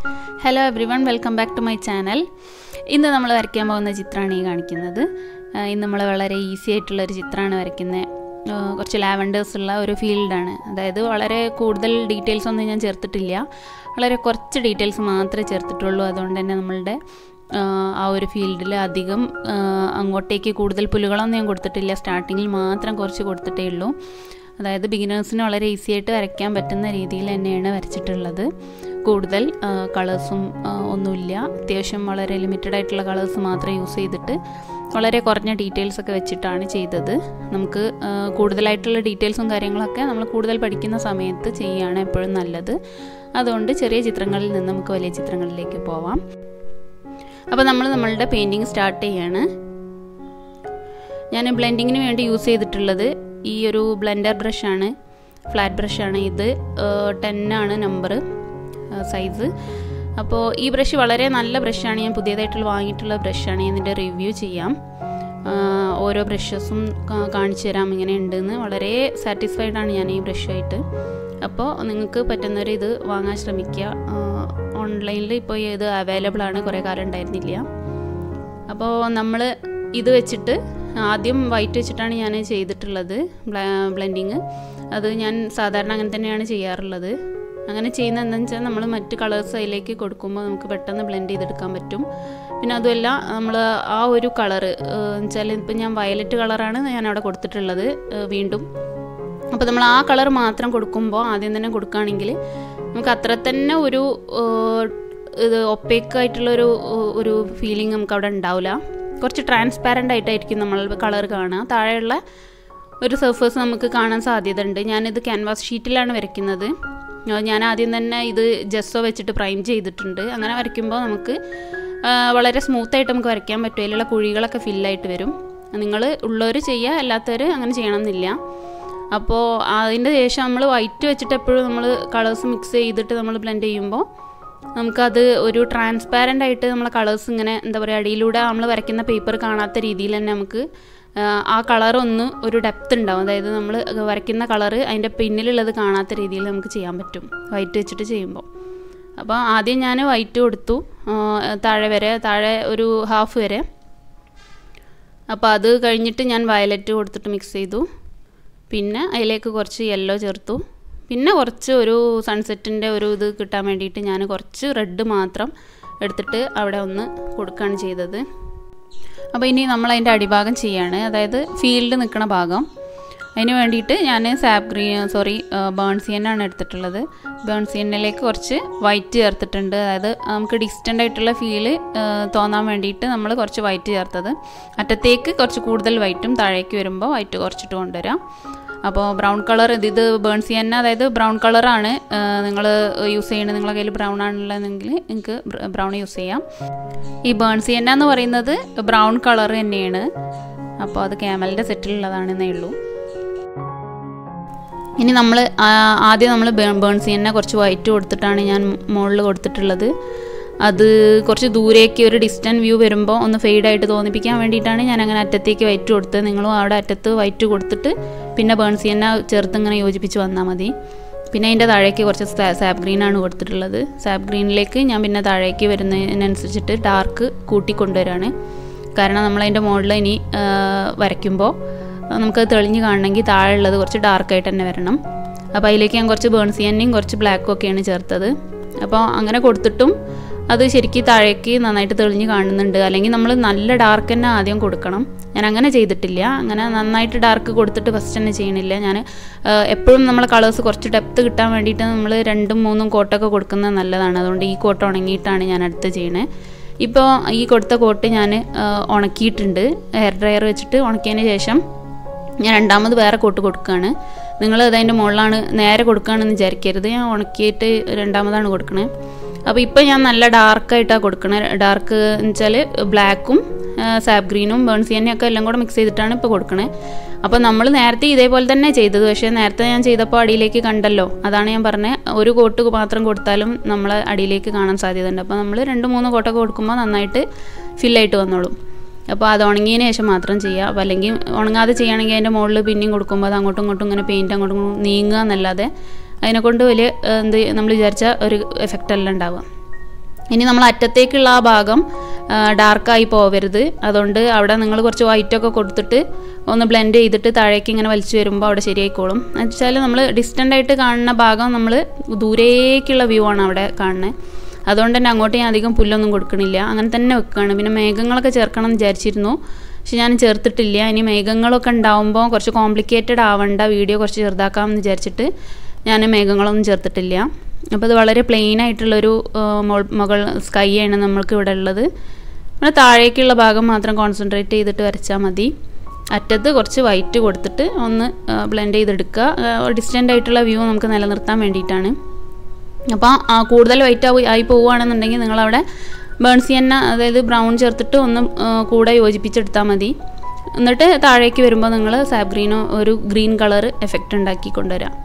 hello everyone welcome back to my channel ഇന്ന് നമ്മൾ വരയ്ക്കാൻ പോകുന്ന ചിത്രമാണ് ഈ കാണിക്കുന്നത് ആ, ഇന്ന് നമ്മൾ വളരെ ഈസി ആയിട്ടുള്ള ഒരു ചിത്രമാണ് വരയ്ക്കുന്നത് ആ, കുറച്ച് ലാവൻഡേഴ്സ് ഉള്ള ഒരു ഫീൽഡാണ് അതായത് വളരെ കൂടുതൽ ഡീറ്റെയിൽസ് ഒന്നും ഞാൻ ചേർത്തിട്ടില്ല വളരെ കുറച്ച് ഡീറ്റെയിൽസ് മാത്രമേ ചേർത്തിട്ടുള്ളൂ അതുകൊണ്ട് തന്നെ നമ്മളുടെ ആ, ആ ഒരു ഫീൽഡിൽ അധികം ആ, അങ്ങോട്ടേക്ക് കൂടുതൽ പുലുകളൊന്നും ഞാൻ കൊടുത്തിട്ടില്ല സ്റ്റാർട്ടിങ്ങിൽ മാത്രം കുറച്ച് കൊടുത്തിട്ടേ ഉള്ളൂ അതായത് ബിഗിനേഴ്സിന് വളരെ ഈസി ആയിട്ട് വരയ്ക്കാൻ പറ്റുന്ന രീതിയിൽ തന്നെയാണ് വരച്ചിട്ടുള്ളത് കൂടുതൽ കളേഴ്സും ഒന്നുമില്ല അത്യാവശ്യം വളരെ ലിമിറ്റഡ് ആയിട്ടുള്ള കളേഴ്സ് മാത്രം യൂസ് ചെയ്തിട്ട് വളരെ കുറഞ്ഞ ഡീറ്റെയിൽസ് ഒക്കെ വെച്ചിട്ടാണ് ചെയ്തത് നമുക്ക് ആ, കൂടുതലായിട്ടുള്ള ഡീറ്റെയിൽസും കാര്യങ്ങളൊക്കെ നമ്മൾ കൂടുതൽ പഠിക്കുന്ന സമയത്ത് ചെയ്യുകയാണ് എപ്പോഴും നല്ലത് അതുകൊണ്ട് ചെറിയ ചിത്രങ്ങളിൽ നിന്ന് നമുക്ക് വലിയ ചിത്രങ്ങളിലേക്ക് പോവാം അപ്പോൾ നമ്മൾ നമ്മളുടെ പെയിൻറ്റിങ് സ്റ്റാർട്ട് ചെയ്യാണ് ഞാൻ ബ്ലെൻഡിങ്ങിന് വേണ്ടി യൂസ് ചെയ്തിട്ടുള്ളത് ഈ ഒരു ബ്ലെൻഡർ ബ്രഷാണ് ഫ്ലാറ്റ് ബ്രഷാണ് ഇത് ടെൻ ആണ് നമ്പർ സൈസ് അപ്പോൾ ഈ ബ്രഷ് വളരെ നല്ല ബ്രഷാണ് ഞാൻ പുതിയതായിട്ടുള്ള വാങ്ങിയിട്ടുള്ള ബ്രഷാണ് ഞാൻ ഇതിൻ്റെ റിവ്യൂ ചെയ്യാം ആ, ഓരോ ബ്രഷസും കാണിച്ചു തരാം ഇങ്ങനെ ഉണ്ടെന്ന് വളരെ സാറ്റിസ്ഫൈഡ് ആണ് ഞാൻ ഈ ബ്രഷായിട്ട് അപ്പോൾ നിങ്ങൾക്ക് പറ്റുന്നവർ ഇത് വാങ്ങാൻ ശ്രമിക്കുക ഓൺലൈനിൽ ഇപ്പോൾ ഇത് അവൈലബിൾ ആണ് കുറേ കാലം ഉണ്ടായിരുന്നില്ല അപ്പോൾ നമ്മൾ ഇത് വെച്ചിട്ട് ആദ്യം വൈറ്റ് വെച്ചിട്ടാണ് ഞാൻ ചെയ്തിട്ടുള്ളത് ബ്ലെൻഡിങ് അത് ഞാൻ സാധാരണ അങ്ങനെ തന്നെയാണ് ചെയ്യാറുള്ളത് അങ്ങനെ ചെയ്യുന്ന എന്താണെന്ന് വെച്ചാൽ നമ്മൾ മറ്റ് കളേഴ്സ് അതിലേക്ക് കൊടുക്കുമ്പോൾ നമുക്ക് പെട്ടെന്ന് ബ്ലെൻഡ് ചെയ്തെടുക്കാൻ പറ്റും പിന്നെ അതുമല്ല നമ്മൾ ആ ഒരു കളറ് വെച്ചാൽ ഇപ്പം ഞാൻ വയലറ്റ് കളറാണ് ഞാൻ അവിടെ കൊടുത്തിട്ടുള്ളത് ഏഹ് വീണ്ടും അപ്പോൾ നമ്മൾ ആ കളർ മാത്രം കൊടുക്കുമ്പോൾ ആദ്യം തന്നെ കൊടുക്കുകയാണെങ്കിൽ നമുക്ക് അത്ര തന്നെ ഒരു ഏഹ്, ഇത് ഒപ്പേക്ക് ആയിട്ടുള്ളൊരു ഏഹ്, ഒരു ഫീലിംഗ് നമുക്ക് അവിടെ ഉണ്ടാവില്ല കുറച്ച് ട്രാൻസ്പാരൻ്റ് ആയിട്ടായിരിക്കും നമ്മൾ കളർ കാണുക താഴെയുള്ള ഒരു സർഫേസ് നമുക്ക് കാണാൻ സാധ്യത ഉണ്ട് ഞാനിത് ക്യാൻവാസ് ഷീറ്റിലാണ് വരയ്ക്കുന്നത് ആ, ഞാൻ ആദ്യം തന്നെ ഇത് ജെസ്സോ വെച്ചിട്ട് പ്രൈം ചെയ്തിട്ടുണ്ട് അങ്ങനെ വരയ്ക്കുമ്പോൾ നമുക്ക് ആ, വളരെ സ്മൂത്തായിട്ട് നമുക്ക് വരയ്ക്കാൻ പറ്റും അതിലുള്ള കുഴികളൊക്കെ ഫില്ലായിട്ട് വരും നിങ്ങൾ ഉള്ളവർ ചെയ്യുക അല്ലാത്തവർ അങ്ങനെ ചെയ്യണമെന്നില്ല അപ്പോൾ അതിൻ്റെ ശേഷം നമ്മൾ വൈറ്റ് വെച്ചിട്ട് എപ്പോഴും നമ്മൾ കളേഴ്സ് മിക്സ് ചെയ്തിട്ട് നമ്മൾ ബ്ലെൻഡ് ചെയ്യുമ്പോൾ നമുക്കത് ഒരു ട്രാൻസ്പാരൻ്റ് ആയിട്ട് നമ്മളെ കളേഴ്സ് ഇങ്ങനെ എന്താ പറയുക അടിയിലൂടെ നമ്മൾ വരയ്ക്കുന്ന പേപ്പർ കാണാത്ത രീതിയിൽ തന്നെ നമുക്ക് ആ, ആ കളർ ഒന്ന് ഒരു ഡെപ്ത് ഉണ്ടാവും അതായത് നമ്മൾ വരയ്ക്കുന്ന കളറ് അതിൻ്റെ പിന്നിലുള്ളത് കാണാത്ത രീതിയിൽ നമുക്ക് ചെയ്യാൻ പറ്റും വൈറ്റ് വെച്ചിട്ട് ചെയ്യുമ്പോൾ അപ്പോൾ ആദ്യം ഞാൻ വൈറ്റ് കൊടുത്തു ആ, താഴെ വരെ താഴെ ഒരു ഹാഫ് വരെ അപ്പോൾ അത് കഴിഞ്ഞിട്ട് ഞാൻ വയലറ്റ് കൊടുത്തിട്ട് മിക്സ് ചെയ്തു പിന്നെ അതിലേക്ക് കുറച്ച് യെല്ലോ ചേർത്തു പിന്നെ കുറച്ച് ഒരു സൺസെറ്റിൻ്റെ ഒരു ഇത് കിട്ടാൻ വേണ്ടിയിട്ട് ഞാൻ കുറച്ച് റെഡ് മാത്രം എടുത്തിട്ട് അവിടെ ഒന്ന് കൊടുക്കുകയാണ് ചെയ്തത് അപ്പോൾ ഇനി നമ്മൾ അതിൻ്റെ അടിഭാഗം ചെയ്യാണ് അതായത് ഫീൽഡ് നിൽക്കുന്ന ഭാഗം അതിന് വേണ്ടിയിട്ട് ഞാൻ സാപ്പ് ഗ്രീൻ സോറി ബേൺസിയനാണ് എടുത്തിട്ടുള്ളത് ബേൺസിയനിലേക്ക് കുറച്ച് വൈറ്റ് ചേർത്തിട്ടുണ്ട് അതായത് നമുക്ക് ഡിസ്റ്റൻ്റ് ആയിട്ടുള്ള ഫീല് തോന്നാൻ വേണ്ടിയിട്ട് നമ്മൾ കുറച്ച് വൈറ്റ് ചേർത്തത് അറ്റത്തേക്ക് കുറച്ച് കൂടുതൽ വൈറ്റും താഴേക്ക് വരുമ്പോൾ വൈറ്റ് കുറച്ചിട്ട് കൊണ്ടുവരാം അപ്പോൾ ബ്രൗൺ കളർ ഇത് ഇത് ബേൺസിയന്ന അതായത് ബ്രൗൺ കളറാണ് നിങ്ങൾ യൂസ് ചെയ്യുന്നത് നിങ്ങളുടെ കയ്യിൽ ബ്രൗൺ ആണുള്ളതെങ്കിൽ നിങ്ങൾക്ക് ബ്രൗൺ യൂസ് ചെയ്യാം ഈ ബേൺസിയന്ന എന്ന് പറയുന്നത് ബ്രൗൺ കളർ തന്നെയാണ് അപ്പോൾ അത് ക്യാമലിൻ്റെ സെറ്റിലുള്ളതാണെന്നേ ഉള്ളൂ ഇനി നമ്മൾ ആദ്യം നമ്മൾ ബേൺസി തന്നെ കുറച്ച് വൈറ്റ് കൊടുത്തിട്ടാണ് ഞാൻ മുകളിൽ കൊടുത്തിട്ടുള്ളത് അത് കുറച്ച് ദൂരേക്ക് ഒരു ഡിസ്റ്റൻറ്റ് വ്യൂ വരുമ്പോൾ ഒന്ന് ഫെയ്ഡായിട്ട് തോന്നിപ്പിക്കാൻ വേണ്ടിയിട്ടാണ് ഞാൻ അങ്ങനെ അറ്റത്തേക്ക് വൈറ്റ് കൊടുത്തത് നിങ്ങളും അവിടെ അറ്റത്ത് വൈറ്റ് കൊടുത്തിട്ട് പിന്നെ ബേൺസി തന്നെ ചേർത്ത് ഇങ്ങനെ യോജിപ്പിച്ച് വന്നാൽ മതി പിന്നെ അതിൻ്റെ താഴേക്ക് കുറച്ച് സാപ്പ് ഗ്രീനാണ് കൊടുത്തിട്ടുള്ളത് സാപ്പ് ഗ്രീനിലേക്ക് ഞാൻ പിന്നെ താഴേക്ക് വരുന്നതിനനുസരിച്ചിട്ട് ഡാർക്ക് കൂട്ടി കൊണ്ടുവരാണ് കാരണം നമ്മളതിൻ്റെ മുകളിൽ ഇനി ആ, വരയ്ക്കുമ്പോൾ നമുക്കത് തെളിഞ്ഞ് കാണണമെങ്കിൽ താഴെയുള്ളത് കുറച്ച് ഡാർക്കായിട്ട് തന്നെ വരണം അപ്പോൾ അതിലേക്ക് ഞാൻ കുറച്ച് ബേൺസിയനെയും കുറച്ച് ബ്ലാക്കും ഒക്കെയാണ് ചേർത്തത് അപ്പോൾ അങ്ങനെ കൊടുത്തിട്ടും അത് ശരിക്കും താഴേക്ക് നന്നായിട്ട് തെളിഞ്ഞ് കാണുന്നുണ്ട് അല്ലെങ്കിൽ നമ്മൾ നല്ല ഡാർക്ക് തന്നെ ആദ്യം കൊടുക്കണം ഞാൻ അങ്ങനെ ചെയ്തിട്ടില്ല അങ്ങനെ നന്നായിട്ട് ഡാർക്ക് കൊടുത്തിട്ട് ഫസ്റ്റ് തന്നെ ചെയ്യണില്ല ഞാൻ എപ്പോഴും നമ്മൾ കളേഴ്സ് കുറച്ച് ഡെപ്ത് കിട്ടാൻ വേണ്ടിയിട്ട് നമ്മൾ രണ്ടും മൂന്നും കോട്ടൊക്കെ കൊടുക്കുന്നത് നല്ലതാണ് അതുകൊണ്ട് ഈ കോട്ട് ഉണങ്ങിയിട്ടാണ് ഞാൻ അടുത്ത് ചെയ്യണേ ഇപ്പോൾ ഈ കൊടുത്ത കോട്ട് ഞാൻ ഉണക്കിയിട്ടുണ്ട് ഹെയർ ഡ്രയർ വെച്ചിട്ട് ഉണക്കിയതിന് ശേഷം ഞാൻ രണ്ടാമത് വേറെ കോട്ട് കൊടുക്കുകയാണ് നിങ്ങൾ അതിൻ്റെ മുകളിലാണ് നേരെ കൊടുക്കുകയാണെന്ന് വിചാരിക്കരുത് ഞാൻ ഉണക്കിയിട്ട് രണ്ടാമതാണ് കൊടുക്കണേ അപ്പോൾ ഇപ്പോൾ ഞാൻ നല്ല ഡാർക്കായിട്ടാണ് കൊടുക്കണേ ഡാർക്ക് എന്ന് വെച്ചാൽ ബ്ലാക്കും സാപ്പ് ഗ്രീനും ബേൺസിയനെയൊക്കെ എല്ലാം കൂടെ മിക്സ് ചെയ്തിട്ടാണ് ഇപ്പോൾ കൊടുക്കണേ അപ്പോൾ നമ്മൾ നേരത്തെ ഇതേപോലെ തന്നെ ചെയ്തത് പക്ഷേ നേരത്തെ ഞാൻ ചെയ്തപ്പോൾ അടിയിലേക്ക് കണ്ടല്ലോ അതാണ് ഞാൻ പറഞ്ഞത് ഒരു കോട്ട് മാത്രം കൊടുത്താലും നമ്മളെ അടിയിലേക്ക് കാണാൻ സാധ്യതയുണ്ട് അപ്പോൾ നമ്മൾ രണ്ട് മൂന്ന് കോട്ടൊക്കെ കൊടുക്കുമ്പോൾ നന്നായിട്ട് ഫില്ലായിട്ട് വന്നോളും അപ്പോൾ അത് ഉണങ്ങിയതിന് ശേഷം മാത്രം ചെയ്യുക അപ്പോൾ അല്ലെങ്കിൽ ഉണങ്ങാതെ ചെയ്യുകയാണെങ്കിൽ അതിൻ്റെ മുകളിൽ പിന്നെയും കൊടുക്കുമ്പോൾ അത് അങ്ങോട്ടും ഇങ്ങോട്ടും ഇങ്ങനെ പെയിൻറ്റ് അങ്ങോട്ടും ഇങ്ങോട്ടും നീങ്ങുക എന്നല്ലാതെ അതിനെക്കൊണ്ട് വലിയ ഏഹ്, എന്ത് നമ്മൾ വിചാരിച്ച ഒരു എഫക്റ്റ് അല്ല ഉണ്ടാവുക ഇനി നമ്മൾ അറ്റത്തേക്കുള്ള ആ ഭാഗം ഡാർക്കായി പോവരുത് അതുകൊണ്ട് അവിടെ നിങ്ങൾ കുറച്ച് വൈറ്റൊക്കെ കൊടുത്തിട്ട് ഒന്ന് ബ്ലെൻഡ് ചെയ്തിട്ട് താഴേക്ക് ഇങ്ങനെ വലിച്ചു വരുമ്പോൾ അവിടെ ശരിയായിക്കോളും എന്ന് വെച്ചാൽ നമ്മൾ ഡിസ്റ്റൻ്റ് ആയിട്ട് കാണുന്ന ഭാഗം നമ്മൾ ദൂരേക്കുള്ള വ്യൂ ആണ് അവിടെ കാണുന്നത് അതുകൊണ്ട് തന്നെ അങ്ങോട്ട് ഞാൻ അധികം പുല്ലൊന്നും കൊടുക്കണില്ല അങ്ങനെ തന്നെ വെക്കുകയാണ് പിന്നെ മേഘങ്ങളൊക്കെ ചേർക്കണം എന്ന് വിചാരിച്ചിരുന്നു പക്ഷെ ഞാൻ ചേർത്തിട്ടില്ല ഇനി മേഘങ്ങളൊക്കെ ഉണ്ടാവുമ്പോൾ കുറച്ച് കോംപ്ലിക്കേറ്റഡ് ആവണ്ട വീഡിയോ കുറച്ച് ചെറുതാക്കാമെന്ന് വിചാരിച്ചിട്ട് ഞാൻ മേഘങ്ങളൊന്നും ചേർത്തിട്ടില്ല അപ്പോൾ ഇത് വളരെ പ്ലെയിൻ ആയിട്ടുള്ളൊരു മുകൾ സ്കൈ ആണ് നമ്മൾക്ക് ഇവിടെ ഉള്ളത് പിന്നെ താഴേക്കുള്ള ഭാഗം മാത്രം കോൺസെൻട്രേറ്റ് ചെയ്തിട്ട് വരച്ചാൽ മതി അറ്റത്ത് കുറച്ച് വൈറ്റ് കൊടുത്തിട്ട് ഒന്ന് ബ്ലെൻഡ് ചെയ്തെടുക്കുക ഡിസ്റ്റൻ്റ് ആയിട്ടുള്ള വ്യൂ നമുക്ക് നിലനിർത്താൻ വേണ്ടിയിട്ടാണ് അപ്പോൾ ആ കൂടുതൽ വൈറ്റ് ആയി ആയി പോവുകയാണെന്നുണ്ടെങ്കിൽ നിങ്ങളവിടെ ബേൺസി എണ്ണ അതായത് ബ്രൗൺ ചേർത്തിട്ട് ഒന്ന് കൂടെ യോജിപ്പിച്ചെടുത്താൽ മതി എന്നിട്ട് താഴേക്ക് വരുമ്പോൾ നിങ്ങൾ സാബ് ഗ്രീനോ ഒരു ഗ്രീൻ കളർ എഫക്റ്റ് ഉണ്ടാക്കി കൊണ്ടുവരാം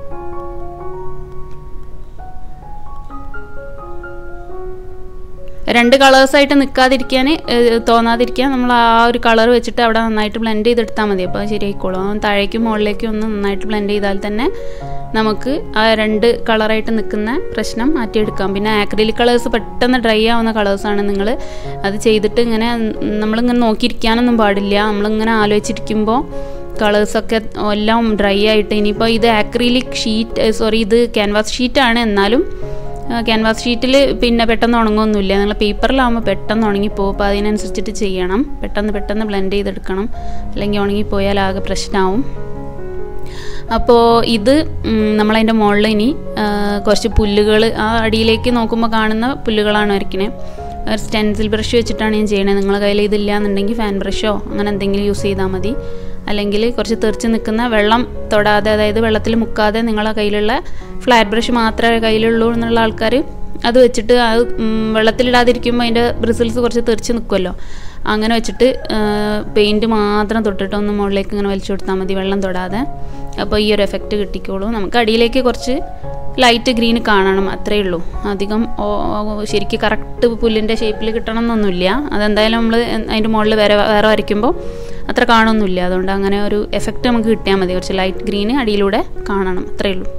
രണ്ട് കളേഴ്സായിട്ട് നിൽക്കാതിരിക്കാൻ തോന്നാതിരിക്കാൻ നമ്മൾ ആ ഒരു കളർ വെച്ചിട്ട് അവിടെ നന്നായിട്ട് ബ്ലെൻഡ് ചെയ്തെടുത്താൽ മതി അപ്പോൾ ശരിയായിക്കോളും താഴേക്കും മുകളിലേക്കും ഒന്ന് നന്നായിട്ട് ബ്ലെൻഡ് ചെയ്താൽ തന്നെ നമുക്ക് ആ രണ്ട് കളറായിട്ട് നിൽക്കുന്ന പ്രശ്നം മാറ്റിയെടുക്കാം പിന്നെ ആക്രിലിക് കളേഴ്സ് പെട്ടെന്ന് ഡ്രൈ ആവുന്ന കളേഴ്സാണ് നിങ്ങൾ അത് ചെയ്തിട്ട് ഇങ്ങനെ നമ്മളിങ്ങനെ നോക്കിയിരിക്കാനൊന്നും പാടില്ല നമ്മളിങ്ങനെ ആലോചിച്ചിരിക്കുമ്പോൾ കളേഴ്സൊക്കെ എല്ലാം ഡ്രൈ ആയിട്ട് ഇനിയിപ്പോൾ ഇത് ആക്രിലിക് ഷീറ്റ് സോറി ഇത് ക്യാൻവാസ് ഷീറ്റാണ് എന്നാലും ക്യാൻവാസ് ഷീറ്റിൽ പിന്നെ പെട്ടെന്ന് ഉണങ്ങുമൊന്നുമില്ല നിങ്ങൾ പേപ്പറിലാകുമ്പോൾ പെട്ടെന്ന് ഉണങ്ങിപ്പോകും അപ്പോൾ അതിനനുസരിച്ചിട്ട് ചെയ്യണം പെട്ടെന്ന് പെട്ടെന്ന് ബ്ലെൻഡ് ചെയ്തെടുക്കണം അല്ലെങ്കിൽ ഉണങ്ങിപ്പോയാൽ ആകെ പ്രശ്നമാവും അപ്പോൾ ഇത് നമ്മളതിൻ്റെ മുകളിൽ ഇനി കുറച്ച് പുല്ലുകൾ ആ അടിയിലേക്ക് നോക്കുമ്പോൾ കാണുന്ന പുല്ലുകളാണ് വരയ്ക്കണേ ഒരു സ്റ്റെൻസിൽ ബ്രഷ് വെച്ചിട്ടാണ് ഞാൻ ചെയ്യണത് നിങ്ങളുടെ കയ്യിൽ ഇതില്ല എന്നുണ്ടെങ്കിൽ ഫാൻ ബ്രഷോ അങ്ങനെ എന്തെങ്കിലും യൂസ് ചെയ്താൽ മതി അല്ലെങ്കിൽ കുറച്ച് തെറിച്ച് നിൽക്കുന്ന വെള്ളം തൊടാതെ അതായത് വെള്ളത്തിൽ മുക്കാതെ നിങ്ങളെ കയ്യിലുള്ള ഫ്ലാറ്റ് ബ്രഷ് മാത്രമേ കയ്യിലുള്ളൂ എന്നുള്ള ആൾക്കാർ അത് വെച്ചിട്ട് അത് വെള്ളത്തിലിടാതിരിക്കുമ്പോൾ അതിൻ്റെ ബ്രിസിൽസ് കുറച്ച് തെറിച്ച് നിൽക്കുമല്ലോ അങ്ങനെ വെച്ചിട്ട് പെയിൻറ്റ് മാത്രം തൊട്ടിട്ട് ഒന്ന് മുകളിലേക്ക് ഇങ്ങനെ വലിച്ചു കൊടുത്താൽ മതി വെള്ളം തൊടാതെ അപ്പോൾ ഈ ഒരു എഫക്റ്റ് കിട്ടിക്കോളൂ നമുക്ക് അടിയിലേക്ക് കുറച്ച് ലൈറ്റ് ഗ്രീൻ കാണണം അത്രയേ ഉള്ളൂ അധികം ശരിക്കും കറക്റ്റ് പുല്ലിൻ്റെ ഷേപ്പിൽ കിട്ടണം എന്നൊന്നുമില്ല അതെന്തായാലും നമ്മൾ അതിൻ്റെ മുകളിൽ വേറെ വേറെ വരയ്ക്കുമ്പോൾ അത്ര കാണുമൊന്നുമില്ല അതുകൊണ്ട് അങ്ങനെ ഒരു എഫക്റ്റ് നമുക്ക് കിട്ടിയാൽ മതി കുറച്ച് ലൈറ്റ് ഗ്രീന് അടിയിലൂടെ കാണണം അത്രയേ ഉള്ളൂ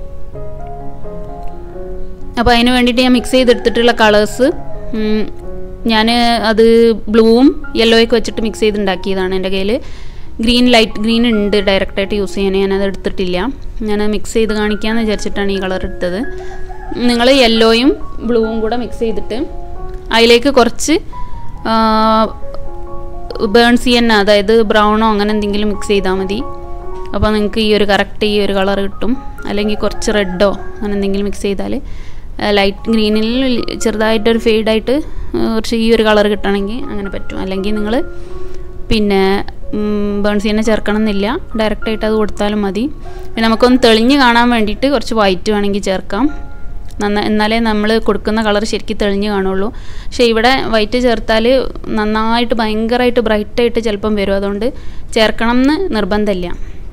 അപ്പോൾ അതിന് വേണ്ടിയിട്ട് ഞാൻ മിക്സ് ചെയ്തെടുത്തിട്ടുള്ള കളേഴ്സ് ഞാൻ അത് ബ്ലൂവും യെല്ലോയൊക്കെ വെച്ചിട്ട് മിക്സ് ചെയ്തുണ്ടാക്കിയതാണ് എൻ്റെ കയ്യിൽ ഗ്രീൻ ലൈറ്റ് ഗ്രീൻ ഉണ്ട് ഡയറക്റ്റായിട്ട് യൂസ് ചെയ്യാൻ ഞാനത് എടുത്തിട്ടില്ല ഞാൻ മിക്സ് ചെയ്ത് കാണിക്കാമെന്ന് വിചാരിച്ചിട്ടാണ് ഈ കളർ എടുത്തത് നിങ്ങൾ യെല്ലോയും ബ്ലൂവും കൂടെ മിക്സ് ചെയ്തിട്ട് അതിലേക്ക് കുറച്ച് ബേൺ സിയന്ന അതായത് ബ്രൗണോ അങ്ങനെ എന്തെങ്കിലും മിക്സ് ചെയ്താൽ മതി അപ്പോൾ നിങ്ങൾക്ക് ഈ ഒരു കറക്റ്റ് ഈ ഒരു കളർ കിട്ടും അല്ലെങ്കിൽ കുറച്ച് റെഡോ അങ്ങനെ എന്തെങ്കിലും മിക്സ് ചെയ്താൽ ലൈറ്റ് ഗ്രീനിൽ ചെറുതായിട്ടൊരു ഫെയ്ഡായിട്ട് കുറച്ച് ഈ ഒരു കളർ കിട്ടണമെങ്കിൽ അങ്ങനെ പറ്റും അല്ലെങ്കിൽ നിങ്ങൾ പിന്നെ ബേൺസി തന്നെ ചേർക്കണം എന്നില്ല ഡയറക്റ്റായിട്ട് അത് കൊടുത്താലും മതി പിന്നെ നമുക്കൊന്ന് തെളിഞ്ഞ് കാണാൻ വേണ്ടിയിട്ട് കുറച്ച് വൈറ്റ് വേണമെങ്കിൽ ചേർക്കാം നന്ന എന്നാലേ നമ്മൾ കൊടുക്കുന്ന കളർ ശരിക്കും തെളിഞ്ഞ് കാണുള്ളൂ പക്ഷേ ഇവിടെ വൈറ്റ് ചേർത്താൽ നന്നായിട്ട് ഭയങ്കരമായിട്ട് ബ്രൈറ്റായിട്ട് ചിലപ്പം വരും അതുകൊണ്ട് ചേർക്കണം എന്ന് നിർബന്ധമില്ല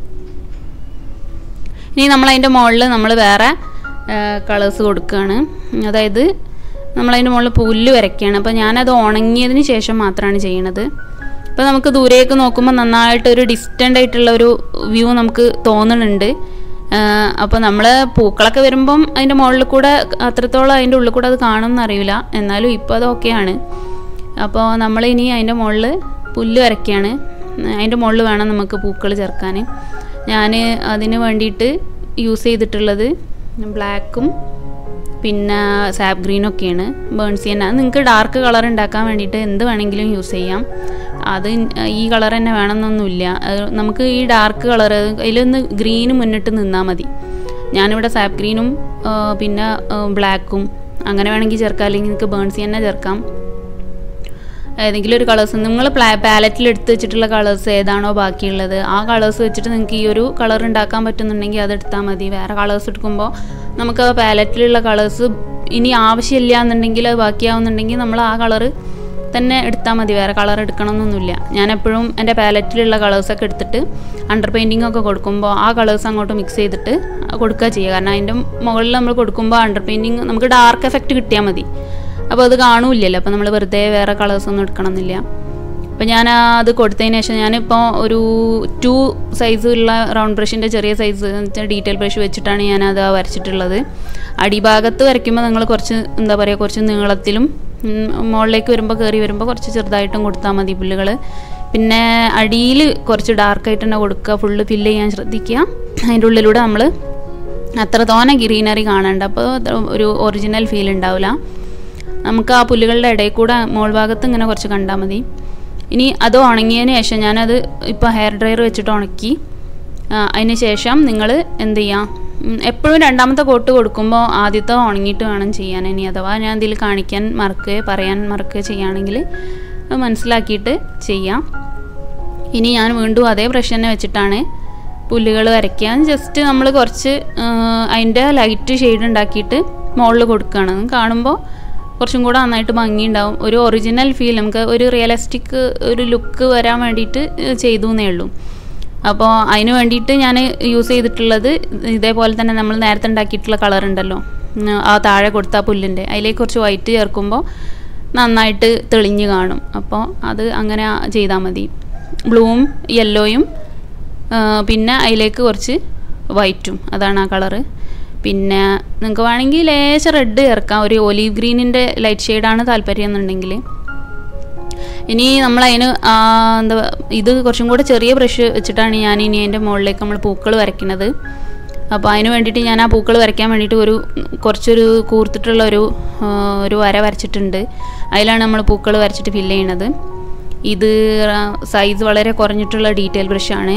ഇനി നമ്മളതിൻ്റെ മുകളിൽ നമ്മൾ വേറെ കളേഴ്സ് കൊടുക്കുകയാണ് അതായത് നമ്മളതിൻ്റെ മുകളിൽ പുല്ല് വരയ്ക്കുകയാണ് അപ്പോൾ ഞാനത് ഉണങ്ങിയതിന് ശേഷം മാത്രമാണ് ചെയ്യണത് അപ്പോൾ നമുക്ക് ദൂരേക്ക് നോക്കുമ്പോൾ നന്നായിട്ട് ഒരു ഡിസ്റ്റൻ്റ് ആയിട്ടുള്ള ഒരു വ്യൂ നമുക്ക് തോന്നുന്നുണ്ട് അപ്പോൾ നമ്മൾ പൂക്കളൊക്കെ വരുമ്പം അതിൻ്റെ മുകളിൽ കൂടെ അത്രത്തോളം അതിൻ്റെ ഉള്ളിൽ കൂടെ അത് കാണുമെന്ന് അറിയില്ല എന്നാലും ഇപ്പോൾ അത് ഓക്കെയാണ് അപ്പോൾ നമ്മൾ ഇനി അതിൻ്റെ മുകളിൽ പുല്ല് വരയ്ക്കുകയാണ് അതിൻ്റെ മുകളിൽ വേണം നമുക്ക് പൂക്കൾ ചേർക്കാൻ ഞാൻ അതിന് വേണ്ടിയിട്ട് യൂസ് ചെയ്തിട്ടുള്ളത് ബ്ലാക്കും പിന്നെ സാബ് ഗ്രീനൊക്കെയാണ് ബേൺസി തന്നെ അത് നിങ്ങൾക്ക് ഡാർക്ക് കളർ ഉണ്ടാക്കാൻ വേണ്ടിയിട്ട് എന്ത് വേണമെങ്കിലും യൂസ് ചെയ്യാം അത് ഈ കളർ തന്നെ വേണമെന്നൊന്നുമില്ല നമുക്ക് ഈ ഡാർക്ക് കളർ അതിലൊന്ന് ഗ്രീന് മുന്നിട്ട് നിന്നാൽ മതി ഞാനിവിടെ സാബ് ഗ്രീനും പിന്നെ ബ്ലാക്കും അങ്ങനെ വേണമെങ്കിൽ ചേർക്കാം അല്ലെങ്കിൽ നിങ്ങൾക്ക് ബേൺസി തന്നെ ചേർക്കാം ഏതെങ്കിലും ഒരു കളേഴ്സ് നിങ്ങൾ പാലറ്റിൽ എടുത്ത് വെച്ചിട്ടുള്ള കളേഴ്സ് ഏതാണോ ബാക്കിയുള്ളത് ആ കളേഴ്സ് വെച്ചിട്ട് നിങ്ങൾക്ക് ഈ ഒരു കളർ ഉണ്ടാക്കാൻ പറ്റുന്നുണ്ടെങ്കിൽ അത് എടുത്താൽ മതി വേറെ കളേഴ്സ് എടുക്കുമ്പോൾ നമുക്ക് ആ പാലറ്റിലുള്ള കളേഴ്സ് ഇനി ആവശ്യമില്ല എന്നുണ്ടെങ്കിൽ അത് ബാക്കിയാവുന്നുണ്ടെങ്കിൽ നമ്മൾ ആ കളറ് തന്നെ എടുത്താൽ മതി വേറെ കളർ എടുക്കണമെന്നൊന്നുമില്ല ഞാൻ എപ്പോഴും എൻ്റെ പാലറ്റിലുള്ള കളേഴ്സൊക്കെ എടുത്തിട്ട് അണ്ടർ പെയിൻറ്റിംഗ് ഒക്കെ കൊടുക്കുമ്പോൾ ആ കളേഴ്സ് അങ്ങോട്ട് മിക്സ് ചെയ്തിട്ട് കൊടുക്കുക ചെയ്യുക കാരണം അതിൻ്റെ മുകളിൽ നമ്മൾ കൊടുക്കുമ്പോൾ അണ്ടർ പെയിൻറ്റിങ് നമുക്ക് ഡാർക്ക് എഫക്റ്റ് കിട്ടിയാൽ മതി അപ്പോൾ അത് കാണൂല്ലല്ലോ അപ്പോൾ നമ്മൾ വെറുതെ വേറെ കളേഴ്സ് ഒന്നും എടുക്കണമെന്നില്ല അപ്പോൾ ഞാൻ ആ അത് കൊടുത്തതിന് ശേഷം ഞാനിപ്പോൾ ഒരു ടു സൈസുള്ള റൗണ്ട് ബ്രഷിൻ്റെ ചെറിയ സൈസ് ഡീറ്റെയിൽ ബ്രഷ് വെച്ചിട്ടാണ് ഞാനത് വരച്ചിട്ടുള്ളത് അടിഭാഗത്ത് വരയ്ക്കുമ്പോൾ നിങ്ങൾ കുറച്ച് എന്താ പറയുക കുറച്ച് നീളത്തിലും ഉം, മുകളിലേക്ക് വരുമ്പോൾ കയറി വരുമ്പോൾ കുറച്ച് ചെറുതായിട്ടും കൊടുത്താൽ മതി പുല്ലുകൾ പിന്നെ അടിയിൽ കുറച്ച് ഡാർക്കായിട്ട് തന്നെ കൊടുക്കുക ഫുള്ള് ഫില്ല് ചെയ്യാൻ ശ്രദ്ധിക്കുക അതിൻ്റെ ഉള്ളിലൂടെ നമ്മൾ അത്ര തോനെ ഗ്രീനറി കാണണ്ട അപ്പോൾ ഒരു ഒറിജിനൽ ഫീൽ ഉണ്ടാവില്ല നമുക്ക് ആ പുല്ലുകളുടെ ഇടയിൽ കൂടെ മോൾ ഭാഗത്ത് ഇങ്ങനെ കുറച്ച് കണ്ടാൽ മതി ഇനി അത് ഉണങ്ങിയതിന് ശേഷം ഞാനത് ഇപ്പോൾ ഹെയർ ഡ്രയർ വെച്ചിട്ട് ഉണക്കി ആ, അതിന് ശേഷം നിങ്ങൾ എന്ത് ചെയ്യാം ഉം, എപ്പോഴും രണ്ടാമത്തെ കോട്ട് കൊടുക്കുമ്പോൾ ആദ്യത്തെ ഉണങ്ങിയിട്ട് വേണം ചെയ്യാൻ ഇനി അഥവാ ഞാൻ ഇതിൽ കാണിക്കാൻ മറക്കുകയോ പറയാൻ മറക്കുകയോ ചെയ്യുകയാണെങ്കിൽ അത് മനസ്സിലാക്കിയിട്ട് ചെയ്യാം ഇനി ഞാൻ വീണ്ടും അതേ ബ്രഷ് തന്നെ വെച്ചിട്ടാണ് പുല്ലുകൾ വരയ്ക്കാൻ ജസ്റ്റ് നമ്മൾ കുറച്ച് അതിൻ്റെ ലൈറ്റ് ഷെയ്ഡ് ഉണ്ടാക്കിയിട്ട് മുകളിൽ കൊടുക്കുകയാണ് കാണുമ്പോൾ കുറച്ചും കൂടെ നന്നായിട്ട് ഭംഗിയുണ്ടാവും ഒരു ഒറിജിനൽ ഫീൽ നമുക്ക് ഒരു റിയലിസ്റ്റിക് ഒരു ലുക്ക് വരാൻ വേണ്ടിയിട്ട് ചെയ്തു എന്നേ ഉള്ളൂ അപ്പോൾ അതിന് വേണ്ടിയിട്ട് ഞാൻ യൂസ് ചെയ്തിട്ടുള്ളത് ഇതേപോലെ തന്നെ നമ്മൾ നേരത്തെ ഉണ്ടാക്കിയിട്ടുള്ള കളർ ഉണ്ടല്ലോ ഉം, ആ താഴെ കൊടുത്ത ആ പുല്ലിൻ്റെ അതിലേക്ക് കുറച്ച് വൈറ്റ് ചേർക്കുമ്പോൾ നന്നായിട്ട് തെളിഞ്ഞ് കാണും അപ്പോൾ അത് അങ്ങനെ ചെയ്താൽ മതി ബ്ലൂവും യെല്ലോയും പിന്നെ അതിലേക്ക് കുറച്ച് വൈറ്റും അതാണ് ആ കളറ് പിന്നെ നിങ്ങൾക്ക് വേണമെങ്കിൽ ലേശം റെഡ് ചേർക്കാം ഒരു ഒലീവ് ഗ്രീനിൻ്റെ ലൈറ്റ് ഷെയ്ഡാണ് താല്പര്യം എന്നുണ്ടെങ്കിൽ ഇനി നമ്മൾ അതിന് എന്താ ഇത് കുറച്ചും കൂടെ ചെറിയ ബ്രഷ് വെച്ചിട്ടാണ് ഞാൻ ഇനി അതിൻ്റെ മുകളിലേക്ക് നമ്മൾ പൂക്കൾ വരയ്ക്കുന്നത് അപ്പോൾ അതിന് വേണ്ടിയിട്ട് ഞാൻ ആ പൂക്കൾ വരയ്ക്കാൻ വേണ്ടിയിട്ട് ഒരു കുറച്ചൊരു കൂർത്തിട്ടുള്ള ഒരു ആ, ഒരു വര വരച്ചിട്ടുണ്ട് അതിലാണ് നമ്മൾ പൂക്കൾ വരച്ചിട്ട് ഫില്ല് ചെയ്യണത് ഇത് സൈസ് വളരെ കുറഞ്ഞിട്ടുള്ള ഡീറ്റെയിൽ ബ്രഷാണ്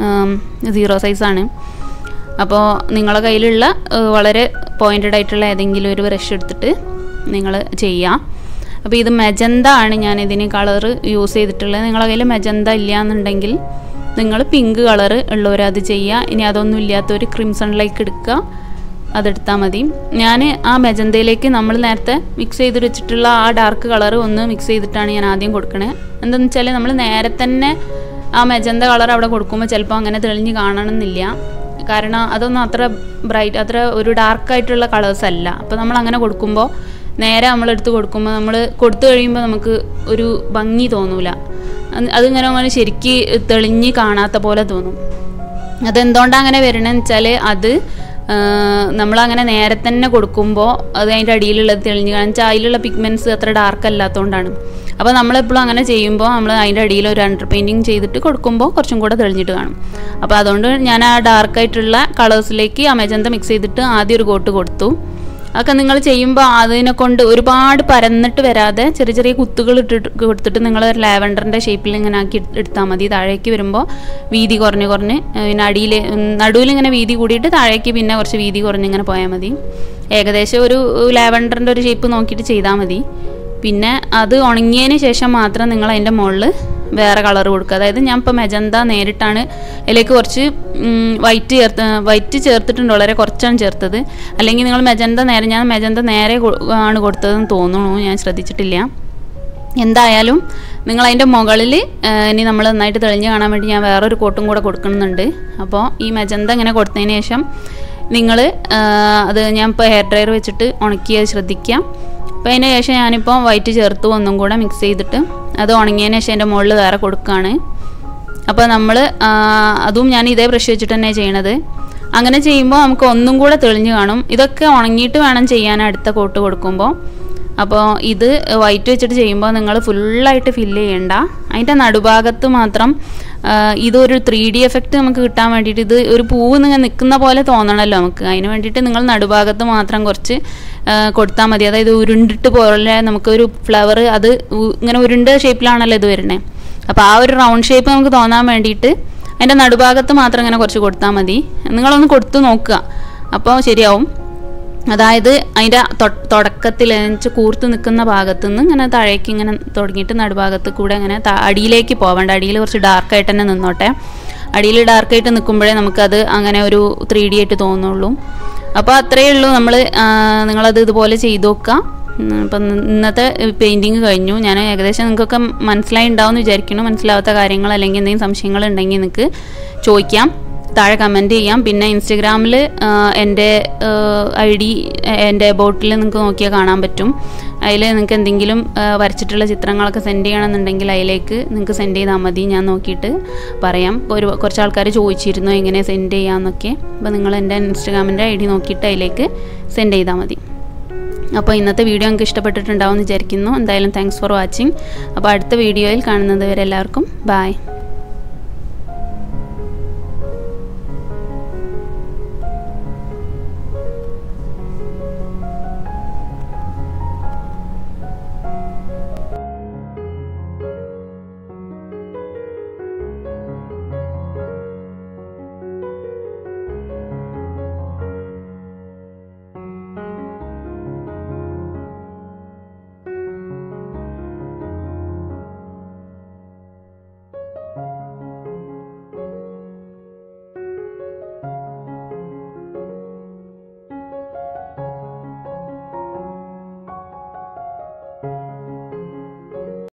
സീറോ സൈസാണ് അപ്പോൾ നിങ്ങളെ കയ്യിലുള്ള ആ, വളരെ പോയിൻറ്റഡ് ആയിട്ടുള്ള ഏതെങ്കിലും ഒരു ബ്രഷ് എടുത്തിട്ട് നിങ്ങൾ ചെയ്യാം അപ്പോൾ ഇത് മെജന്ത ആണ് ഞാൻ ഇതിന് കളർ യൂസ് ചെയ്തിട്ടുള്ളത് നിങ്ങളെ കയ്യിൽ മെജന്ത ഇല്ല എന്നുണ്ടെങ്കിൽ നിങ്ങൾ പിങ്ക് കളർ ഉള്ളവർ അത് ചെയ്യുക ഇനി അതൊന്നും ഇല്ലാത്തൊരു ക്രിംസണിലേക്ക് എടുക്കുക അതെടുത്താൽ മതി ഞാൻ ആ മെജന്തയിലേക്ക് നമ്മൾ നേരത്തെ മിക്സ് ചെയ്ത് വെച്ചിട്ടുള്ള ആ ഡാർക്ക് കളർ ഒന്ന് മിക്സ് ചെയ്തിട്ടാണ് ഞാൻ ആദ്യം കൊടുക്കണേ എന്താണെന്ന് വെച്ചാൽ നമ്മൾ നേരെ തന്നെ ആ മെജന്ത കളർ അവിടെ കൊടുക്കുമ്പോൾ ചിലപ്പോൾ അങ്ങനെ തെളിഞ്ഞ് കാണണമെന്നില്ല കാരണം അതൊന്നും അത്ര ബ്രൈറ്റ് അത്ര ഒരു ഡാർക്കായിട്ടുള്ള കളേഴ്സ് അല്ല അപ്പോൾ നമ്മൾ അങ്ങനെ കൊടുക്കുമ്പോൾ നേരെ നമ്മളെടുത്ത് കൊടുക്കുമ്പോൾ നമ്മൾ കൊടുത്തു കഴിയുമ്പോൾ നമുക്ക് ഒരു ഭംഗി തോന്നൂല അത് അതിങ്ങനെ അങ്ങനെ ശരിക്ക് തെളിഞ്ഞ് കാണാത്ത പോലെ തോന്നും അതെന്തുകൊണ്ടാണ് അങ്ങനെ വരണമെന്ന് വെച്ചാൽ അത് ആ, നമ്മളങ്ങനെ നേരെ തന്നെ കൊടുക്കുമ്പോൾ അത് അതിൻ്റെ അടിയിലുള്ളത് തെളിഞ്ഞ് കാണാൻ വെച്ചാൽ അതിലുള്ള പിഗ്മെൻറ്റ്സ് അത്ര ഡാർക്ക് അല്ലാത്തതുകൊണ്ടാണ് അപ്പോൾ നമ്മളെപ്പോഴും അങ്ങനെ ചെയ്യുമ്പോൾ നമ്മൾ അതിൻ്റെ അടിയിൽ ഒരു അണ്ടർ പെയിൻറ്റിങ് ചെയ്തിട്ട് കൊടുക്കുമ്പോൾ കുറച്ചും കൂടെ തെളിഞ്ഞിട്ട് കാണും അപ്പോൾ അതുകൊണ്ട് ഞാൻ ആ ഡാർക്കായിട്ടുള്ള കളേഴ്സിലേക്ക് ആ മെജന്ത മിക്സ് ചെയ്തിട്ട് ആദ്യം ഒരു കോട്ട് കൊടുത്തു അതൊക്കെ നിങ്ങൾ ചെയ്യുമ്പോൾ അതിനെ കൊണ്ട് ഒരുപാട് പരന്നിട്ട് വരാതെ ചെറിയ ചെറിയ കുത്തുകൾ ഇട്ടിട്ട് കൊടുത്തിട്ട് നിങ്ങൾ ലാവൻഡറിൻ്റെ ഷേപ്പിൽ ഇങ്ങനെ ആക്കി എടു- എടുത്താൽ മതി താഴേക്ക് വരുമ്പോൾ വീതി കുറഞ്ഞ് കുറഞ്ഞ് ഏഹ് പിന്നെ അടിയിൽ നടുവിൽ ഇങ്ങനെ വീതി കൂടിയിട്ട് താഴേക്ക് പിന്നെ കുറച്ച് വീതി കുറഞ്ഞ് ഇങ്ങനെ പോയാൽ മതി ഏകദേശം ഒരു ലാവൻഡറിൻ്റെ ഒരു ഷേപ്പ് നോക്കിയിട്ട് ചെയ്താൽ മതി പിന്നെ അത് ഉണങ്ങിയതിന് ശേഷം മാത്രം നിങ്ങൾ അതിൻ്റെ മുകളിൽ വേറെ കളർ കൊടുക്കുക അതായത് ഞാൻ ഇപ്പോൾ മെജന്ത നേരിട്ടാണ് അതിലേക്ക് കുറച്ച് വൈറ്റ് ചേർത്ത് വൈറ്റ് ചേർത്തിട്ടുണ്ട് വളരെ കുറച്ചാണ് ചേർത്തത് അല്ലെങ്കിൽ നിങ്ങൾ മെജന്ത നേരെ ഞാൻ മെജന്ത നേരെ കൊ- ആണ് കൊടുത്തതെന്ന് തോന്നുന്നു ഞാൻ ശ്രദ്ധിച്ചിട്ടില്ല എന്തായാലും നിങ്ങൾ അതിൻ്റെ മുകളിൽ ഇനി നമ്മൾ നന്നായിട്ട് തെളിഞ്ഞ് കാണാൻ വേണ്ടി ഞാൻ വേറൊരു കോട്ടും കൂടെ കൊടുക്കുന്നുണ്ട് അപ്പോൾ ഈ മെജന്ത ഇങ്ങനെ കൊടുത്തതിന് ശേഷം നിങ്ങൾ അത് ഞാൻ ഇപ്പോൾ ഹെയർ ഡ്രയർ വെച്ചിട്ട് ഉണക്കിയത് ശ്രദ്ധിക്കാം അപ്പോൾ അതിന് ശേഷം ഞാനിപ്പോൾ വൈറ്റ് ചേർത്ത് ഒന്നും കൂടെ മിക്സ് ചെയ്തിട്ട് അത് ഉണങ്ങിയതിന് ശേഷം അതിൻ്റെ മുകളിൽ വേറെ കൊടുക്കുകയാണ് അപ്പോൾ നമ്മൾ അതും ഞാൻ ഇതേ ബ്രഷ് വെച്ചിട്ട് തന്നെ ചെയ്യണത് അങ്ങനെ ചെയ്യുമ്പോൾ നമുക്ക് ഒന്നും കൂടെ തെളിഞ്ഞ് കാണും ഇതൊക്കെ ഉണങ്ങിയിട്ട് വേണം ചെയ്യാൻ അടുത്ത കോട്ട് കൊടുക്കുമ്പോൾ അപ്പോൾ ഇത് വൈറ്റ് വെച്ചിട്ട് ചെയ്യുമ്പോൾ നിങ്ങൾ ഫുള്ളായിട്ട് ഫില്ല് ചെയ്യണ്ട അതിൻ്റെ നടുഭാഗത്ത് മാത്രം ആ, ഇതൊരു ത്രീ ഡി എഫക്റ്റ് നമുക്ക് കിട്ടാൻ വേണ്ടിയിട്ട് ഇത് ഒരു പൂവ് നിങ്ങൾ നിൽക്കുന്ന പോലെ തോന്നണമല്ലോ നമുക്ക് അതിന് വേണ്ടിയിട്ട് നിങ്ങൾ നടുഭാഗത്ത് മാത്രം കുറച്ച് കൊടുത്താൽ മതി അതായത് ഉരുണ്ടിട്ട് പോലെ നമുക്കൊരു ഫ്ലവർ അത് ഉ- ഇങ്ങനെ ഉരുണ്ട ഷേപ്പിലാണല്ലോ ഇത് വരുന്നത് അപ്പോൾ ആ ഒരു റൗണ്ട് ഷേപ്പ് നമുക്ക് തോന്നാൻ വേണ്ടിയിട്ട് അതിൻ്റെ നടുഭാഗത്ത് മാത്രം ഇങ്ങനെ കുറച്ച് കൊടുത്താൽ മതി നിങ്ങളൊന്ന് കൊടുത്ത് നോക്കുക അപ്പോൾ ശരിയാവും അതായത് അതിൻ്റെ തുടക്കത്തിൽ വെച്ചാൽ കൂർത്ത് നിൽക്കുന്ന ഭാഗത്തു നിന്ന് ഇങ്ങനെ താഴേക്ക് ഇങ്ങനെ തുടങ്ങിയിട്ട് നടുഭാഗത്ത് കൂടെ ഇങ്ങനെ താ- അടിയിലേക്ക് പോവേണ്ട അടിയിൽ കുറച്ച് ഡാർക്കായിട്ട് തന്നെ നിന്നോട്ടെ അടിയിൽ ഡാർക്കായിട്ട് നിൽക്കുമ്പോഴേ നമുക്കത് അങ്ങനെ ഒരു ത്രീ ഡി ആയിട്ട് തോന്നുള്ളൂ അപ്പോൾ അത്രയേ ഉള്ളൂ നമ്മൾ നിങ്ങളത് ഇതുപോലെ ചെയ്ത് നോക്കുക ഉം, അപ്പം ഇന്നത്തെ പെയിൻറ്റിങ് കഴിഞ്ഞു ഞാൻ ഏകദേശം നിങ്ങൾക്കൊക്കെ മനസ്സിലായി ഉണ്ടാവും എന്ന് വിചാരിക്കുന്നു മനസ്സിലാവാത്ത കാര്യങ്ങൾ അല്ലെങ്കിൽ എന്തെങ്കിലും സംശയങ്ങൾ ഉണ്ടെങ്കിൽ നിങ്ങൾക്ക് ചോദിക്കാം താഴെ കമൻറ്റ് ചെയ്യാം പിന്നെ ഇൻസ്റ്റഗ്രാമിൽ എൻ്റെ ഐ ഡി എൻ്റെ ബോട്ടിൽ നിങ്ങൾക്ക് നോക്കിയാൽ കാണാൻ പറ്റും അതിൽ നിങ്ങൾക്ക് എന്തെങ്കിലും ആ, വരച്ചിട്ടുള്ള ചിത്രങ്ങളൊക്കെ സെൻഡ് ചെയ്യണമെന്നുണ്ടെങ്കിൽ അതിലേക്ക് നിങ്ങൾക്ക് സെൻഡ് ചെയ്താൽ മതി ഞാൻ നോക്കിയിട്ട് പറയാം ഇപ്പോൾ ഒരു കുറച്ച് ആൾക്കാർ ചോദിച്ചിരുന്നു എങ്ങനെ സെൻഡ് ചെയ്യാമെന്നൊക്കെ അപ്പോൾ നിങ്ങൾ എൻ്റെ ഇൻസ്റ്റഗ്രാമിൻ്റെ ഐ ഡി നോക്കിയിട്ട് അതിലേക്ക് സെൻഡ് ചെയ്താൽ മതി അപ്പോൾ ഇന്നത്തെ വീഡിയോ നിങ്ങൾക്ക് ഇഷ്ടപ്പെട്ടിട്ടുണ്ടാവും എന്ന് വിചാരിക്കുന്നു എന്തായാലും താങ്ക്സ് ഫോർ വാച്ചിങ് അപ്പോൾ അടുത്ത വീഡിയോയിൽ കാണുന്നത് വരെ എല്ലാവർക്കും ബായ്